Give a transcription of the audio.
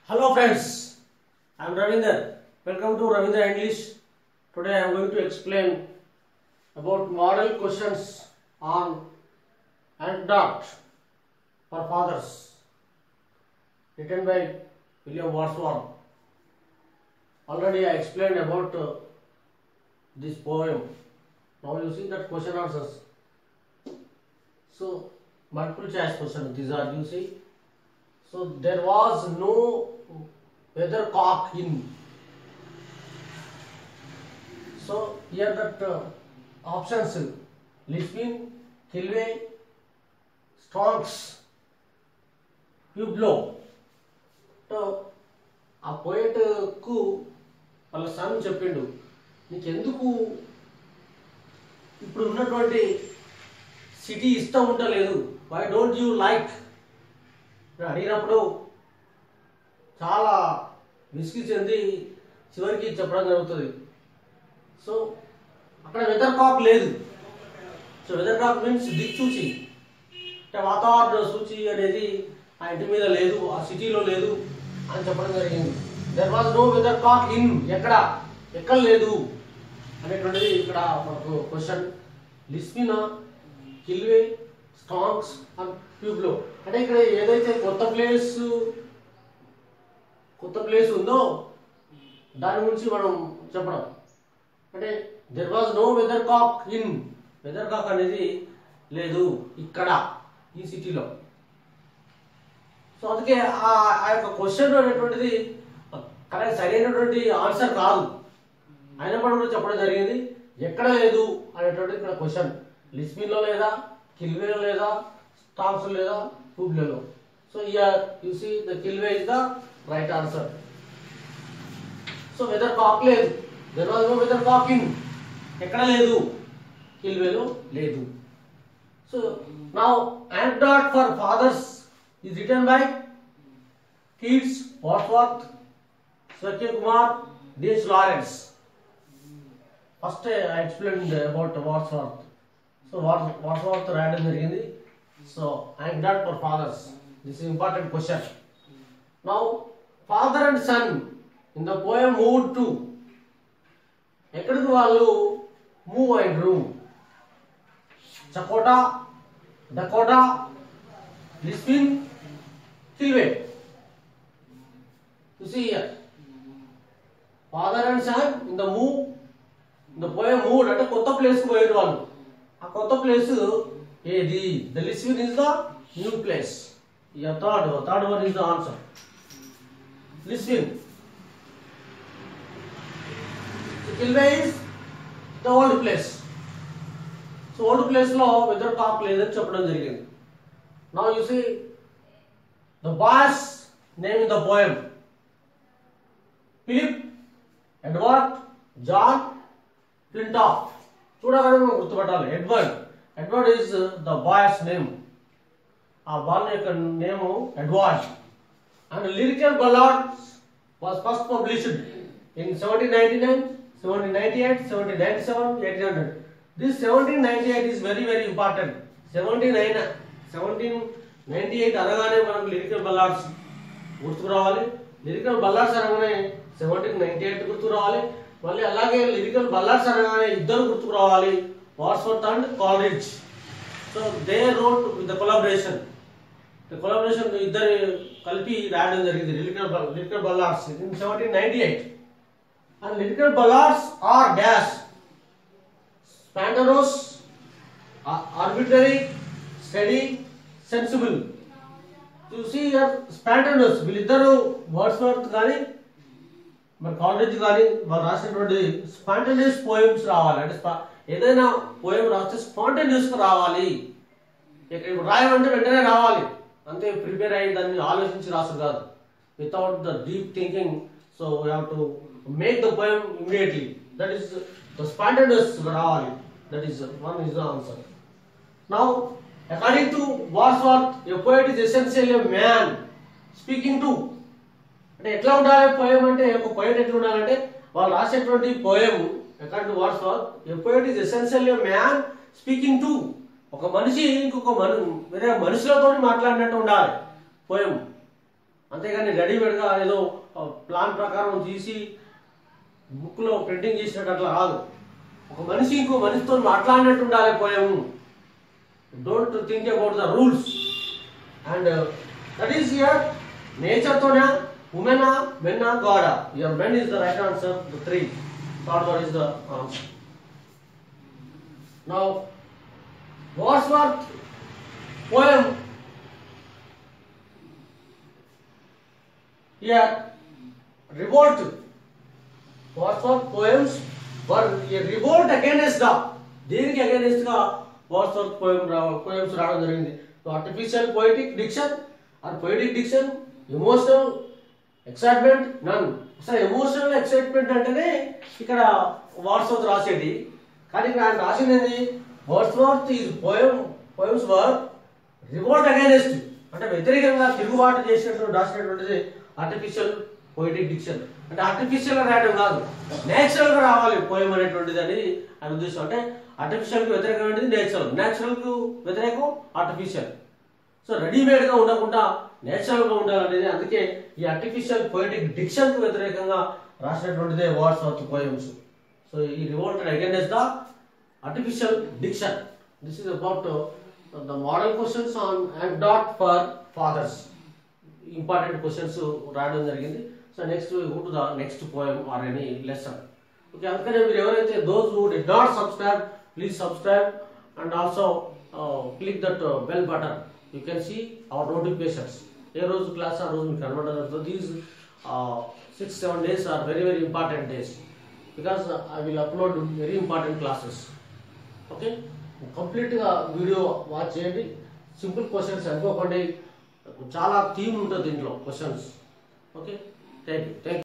Hello friends, I am Ravinder. Welcome to Ravinder English. Today I am going to explain about model questions on anecdote for fathers written by William Wordsworth. Already I explained about uh, this poem. Now you see that question answers. So multiple choice question these are you see. So there was no weathercock in. So here that uh, options Lisbon, Kilway, Strongs, Pueblo. So ఆ పోయేట్కు వాళ్ళ sun చెప్పిండు నీకెందుకు ఇప్పుడు ఉన్నటువంటి city ఇష్టం ఉండలేదు why don't you like అడిగినప్పుడు చాలా విసిగి చెంది చివరికి చెప్పడం జరుగుతుంది సో అక్కడ వెదర్ కాక్ లేదు సో వెదర్ కాక్ మీన్స్ దిక్సూచి అంటే వాతావరణ సూచి అనేది ఆ ఇంటి మీద లేదు ఆ సిటీలో లేదు అని చెప్పడం జరిగింది there was no weather cock in ఎక్కడ ఎక్కడ లేదు అనేటువంటిది ఇక్కడ మనకు క్వశ్చన్ లిస్మినా కిల్వే స్టాంక్స్ అండ్ ట్యూబ్లో అంటే ఇక్కడ ఏదైతే కొత్త ప్లేస్ కొత్త ప్లేస్ ఉందో దాని గురించి మనం చెప్పడం అంటే there was no weather cock in weathercock అనేది లేదు ఇక్కడ ఈ సిటీలో సో అందుకే ఆ ఆ యొక్క క్వశ్చన్ అనేటువంటిది కరెక్ట్ సరైనటువంటి ఆన్సర్ కాదు అయినప్పటికీ కూడా చెప్పడం జరిగింది ఎక్కడ లేదు అనేటువంటిది ఇక్కడ క్వశ్చన్ లిస్బిన్లో లేదా కిల్వేలో లేదా స్టాక్స్ లేదా హూబ్లలో so here you see the Kilve is the right answer so weather cock లేదు there was no weather cock in ఎక్కడ లేదు కిల్వేలో లేదు so now anecdote for fathers is written by Keats, Wordsworth, Swakya Kumar, D.H. Lawrence. First uh, I explained about Wordsworth. So Words- Wordsworth రాయడం జరిగింది so anecdote for fathers. This is important question. Now father and son in the poem moved to ఎక్కడికి వాళ్ళు move అయినరు చకోటా డకోటా Liswyn Kilve You see here. Father and son in the move, in the poem moved అంటే కొత్త place పోయారు వాళ్ళు ఆ కొత్త ప్లేస్ ఏది the Liswyn is the new place third third one is the answer Liswyn Kilve is the old place so old place లో weather cock లేదని చెప్పడం జరిగింది now you see the boy's name in the poem Philip Edward John Clintoff చూడగానే మనం గుర్తుపట్టాలి Edward Edward is the boy's name ఆ బాల్ యొక్క name Edward and lyrical ballad was first published in seventeen ninety nine seventeen ninety eight seventeen ninety seven eighteen hundred this seventeen ninety eight is very very important seventeen nine seventeen ninety eight అనగానే మనకు lyrical ballads గుర్తుకు రావాలి lyrical ballads అనగానే seventeen ninety eight గుర్తుకు రావాలి మళ్ళీ అలాగే lyrical ballads అనగానే ఇద్దరు గుర్తుకు రావాలి Wordsworth and Coleridge so they wrote with the collaboration collaboration ఇద్దరు కలిపి రాయడం జరిగింది lyrical lyrical ballads in seventeen ninety eight and lyrical ballads are dash spontaneous arbitrary study sensible చూసి స్పాంటనస్ వీళ్ళిద్దరు వర్డ్స్ వర్త్ కానీ మరి కాలేజ్ కానీ వాళ్ళు రాసినటువంటి స్పాంటనియస్ పోయమ్స్ రావాలి అంటే స్పా- ఏదైనా పోయం రాస్తే స్పాంటనియస్ రావాలి ఇక ఇప్పుడు రాయమంటే వెంటనే రావాలి అంతే ప్రిపేర్ అయ్యి దాన్ని ఆలోచించి రాసు కాదు without the deep thinking so we have to make the poem immediately that is the spontaneous రావాలి that is one is the answer Now, according to Wordsworth, a poet is essentially a man speaking to. అంటే ఎట్లా ఉండాలి poem అంటే ఒక poet ఎట్లా ఉండాలంటే వాళ్ళు రాసేటువంటి poem according to Wordsworth a poet is essentially man speaking to ఒక మనిషి ఇంకొక మను వేరే మనుషులతో మాట్లాడినట్టు ఉండాలి పోయం అంతేగాని రెడీమేడ్గా ఏదో ప్లాన్ ప్రకారం తీసి బుక్లో ప్రింటింగ్ చేసినట్టు అట్లా కాదు ఒక మనిషి ఇంకో మనిషితో మాట్లాడినట్టు ఉండాలి పోయాము don't think about the rules and that is here నేచర్తోనే ఉమెనా మెన్నా గాడా your men is the right answer the three third one is the answer now Wordsworth poem here revolt Wordsworth poems were revolt against the దీనికి against గా Wordsworth poem poems రావడం జరిగింది artificial poetic diction or poetic diction emotional excitement none అసలు emotional excitement అంటేనే ఇక్కడ Wordsworth రాసేది కానీ ఇక్కడ ఆయన రాసింది ఏంది Wordsworth is poem poems were revolt against అంటే వ్యతిరేకంగా తిరుగుబాటు చేసినటువంటి రాసినటువంటిది ఆర్టిఫిషియల్ పోయిటిక్ డిక్షన్ అంటే ఆర్టిఫిషియల్ గా రాయడం కాదు నేచురల్ గా రావాలి పోయం అనేటువంటిది అని ఆయన ఉద్దేశం అంటే ఆర్టిఫిషియల్ కు వ్యతిరేకమైనది నేచురల్ నేచురల్ కు వ్యతిరేకం ఆర్టిఫిషియల్ సో రెడీమేడ్ గా ఉండకుండా నేచురల్ గా ఉండాలనేది అందుకే ఈ ఆర్టిఫిషియల్ పోయిటిక్ డిక్షన్ కు వ్యతిరేకంగా రాసినటువంటిదే వర్డ్స్ ఆఫ్ పోయమ్స్ సో ఈ revolt against the artificial diction. This is about uh, the model questions on and dot for fathers. Important questions రాయడం జరిగింది so next go to the next poem or any lesson okay అందుకనే మీరు ఎవరైతే those who do not subscribe please subscribe and also click that bell button you can see our notifications ఏ రోజు class ఆ రోజు మీకు కనబడదు these six seven days are very very important days because I will upload very important classes okay కంప్లీట్గా video watch చేయండి simple questions అనుకోకండి చాలా థీమ్ ఉంటుంది దీంట్లో questions okay thank you thank you